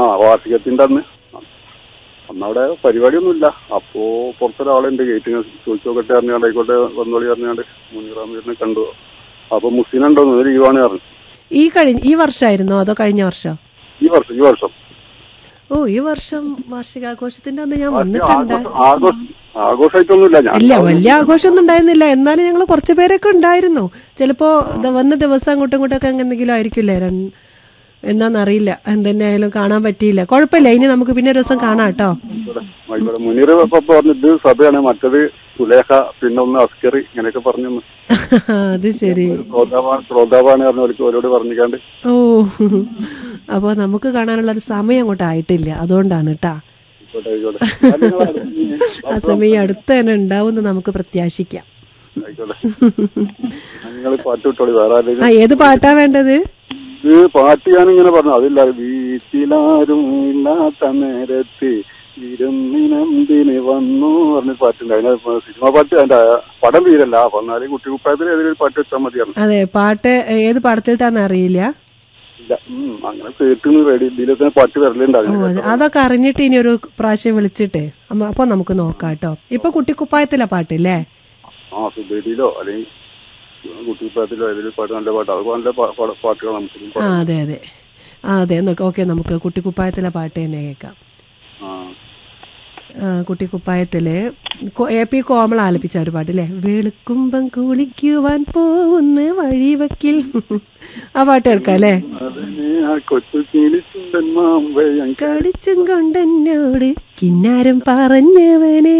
വാർഷികത്തിന്റെ അന്ന് അന്നവിടെ പരിപാടിയൊന്നുമില്ല അപ്പോ പുറത്തൊരാളുണ്ട് ഗേറ്റിന് ചോദിച്ചു നോക്കട്ടെ അറിഞ്ഞാണ്ട് ആയിക്കോട്ടെ വന്നോളി അറിഞ്ഞാണ്ട് മുനീറാമീറിനെ കണ്ടു അപ്പൊ മുസ്ലിം ഉണ്ടോ ഒരു ലീവാണ് പറഞ്ഞു ഈ കഴിഞ്ഞ ഈ വർഷമായിരുന്നോ അതോ കഴിഞ്ഞ വർഷം ഈ വർഷം ഈ വർഷം ഓ ഈ വർഷം വാർഷികാഘോഷത്തിന്റെ അന്ന് ഞാൻ വന്നിട്ടുണ്ട് ആഘോഷം ആഘോഷം ആഘോഷമായിട്ടൊന്നുമില്ല ഞാൻ ഇല്ല വലിയ ആഘോഷമൊന്നും ഉണ്ടായിരുന്നില്ല എന്നാലും ഞങ്ങൾ കുറച്ച് പേരൊക്കെ ഉണ്ടായിരുന്നു ചിലപ്പോ ദ- വന്ന ദിവസം അങ്ങോട്ടും ഇങ്ങോട്ടൊക്കെ അങ്ങനെ എന്തെങ്കിലും ആയിരിക്കില്ലേ രൺ- എന്നാന്നറിയില്ല എന്തെന്നെ ആയാലും കാണാൻ പറ്റിയില്ല കുഴപ്പമില്ല ഇനി നമുക്ക് പിന്നെ ഒരു ദിവസം കാണാം കേട്ടോ ആയിക്കോട്ടെ, ആയിക്കോട്ടെ. മുനീർ ഇപ്പൊ പറഞ്ഞു ഇത് സഭയാണ് മറ്റത് സുലേഖ പിന്നെ ഒന്ന് അസ്കർ ഇങ്ങനെയൊക്കെ പറഞ്ഞു തന്നു. അത് ശരി ശ്രോതാവാണ് ശ്രോതാവാണ് പറഞ്ഞു അവർക്ക് അവരോട് പറഞ്ഞിക്കാണ്ട് ഓ അപ്പോൾ നമുക്ക് കാണാനുള്ള ഒരു സമയം അങ്ങോട്ട് ആയിട്ടില്ല അതുകൊണ്ടാണ് കേട്ടാ ആയിക്കോട്ടെ ആയിക്കോട്ടെ ഞാൻ നിങ്ങളെ അടുത്ത് ആ സമയം അടുത്ത് തന്നെ ഉണ്ടാവുമെന്ന് നമുക്ക് പ്രത്യാശിക്കാം ആയിക്കോട്ടെ നിങ്ങൾ പാട്ട് വിട്ടോളി വേറെ ആ ആരെങ്കിലും ഏത് പാട്ടാ വേണ്ടത് ഇത് പാട്ട് ഞാനിങ്ങനെ പറഞ്ഞു അതില്ല വീട്ടിലാരും ഇല്ലാത്ത നേരത്ത് വിരുന്നിനെന്തിന് വന്നു പറഞ്ഞ പാട്ടുണ്ട് അതിന് സിനിമ പാട്ട് അതിന്റെ പടം തീരല്ല അപ്പൊ എന്നാലും കുട്ടി കുപ്പായത്തിൽ ഏതെങ്കിലും ഒരു പാട്ട് വെച്ചാൽ മതിയാണ് അതെ പാട്ട് ഏത് പടത്തിൽത്താന്ന് അറിയില്ല ഇല്ല ഉം, അങ്ങനെ കേട്ടിന്ന് റെഡി ഇതിലൊക്കെ പാട്ട് ഓ വരലുണ്ടാകും അത് അതൊക്കെ അറിഞ്ഞിട്ട് ഇനി ഒരു പ്രാവശ്യം വിളിച്ചിട്ട് അമ്മ- അപ്പൊ നമുക്ക് നോക്കാം കേട്ടോ ഇപ്പൊ കുട്ടിക്കുപ്പായത്തിലെ പാട്ടില്ലേ ആ സുബേരിയിലോ അല്ലെങ്കിൽ കുട്ടി കുപ്പായത്തിലോ ഏതെങ്കിലും പാട്ട് നല്ല പാട്ട് അത് നല്ല പാ- പാ- പാട്ടുകൾ നമുക്ക് ആ അതെ അതെ ആ അതെ ഓക്കെ നമുക്ക് കുട്ടിക്കുപ്പായത്തിലെ പാട്ട് തന്നെ കേൾക്കാം ആ ആ, കുട്ടിക്കുപ്പായത്തില് കൊ- എ പി കോമള ആലപിച്ച ഒരു പാട്ടില്ലേ വെളുക്കുമ്പം കുളിക്കുവാൻ പോകുന്ന വഴിവക്കിൽ ആ പാട്ട് കേൾക്കാം അല്ലേ അതിനെ ആ കൊച്ചു കിളിച്ചുണ്ടൻ മാമ്പഴം കടിച്ചും കൊണ്ടെന്നോട് കിന്നാരം പറഞ്ഞവനെ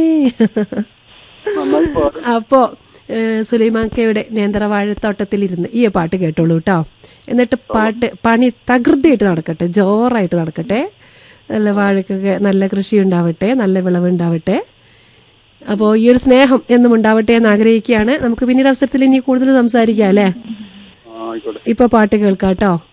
നന്നായി പാടും അപ്പോ ഏഹ്, സുലൈമാക്കയുടെ നേന്ത്രവാഴത്തോട്ടത്തിലിരുന്ന് ഈ പാട്ട് കേട്ടോളൂ കേട്ടോ എന്നിട്ട് പാട്ട് പണി തകൃതിയായിട്ട് നടക്കട്ടെ ജോറായിട്ട് നടക്കട്ടെ നല്ല വാഴക്കൊക്കെ നല്ല കൃഷി ഉണ്ടാവട്ടെ നല്ല വിളവ് ഉണ്ടാവട്ടെ അപ്പോൾ ഈ ഒരു സ്നേഹം എന്നും ഉണ്ടാവട്ടെ എന്ന് ആഗ്രഹിക്കുകയാണ് നമുക്ക് പിന്നീട് അവസരത്തിൽ ഇനി കൂടുതൽ സംസാരിക്കാം അല്ലേ ആ ആയിക്കോട്ടെ ഇപ്പൊ പാട്ട് കേൾക്കാം കേട്ടോ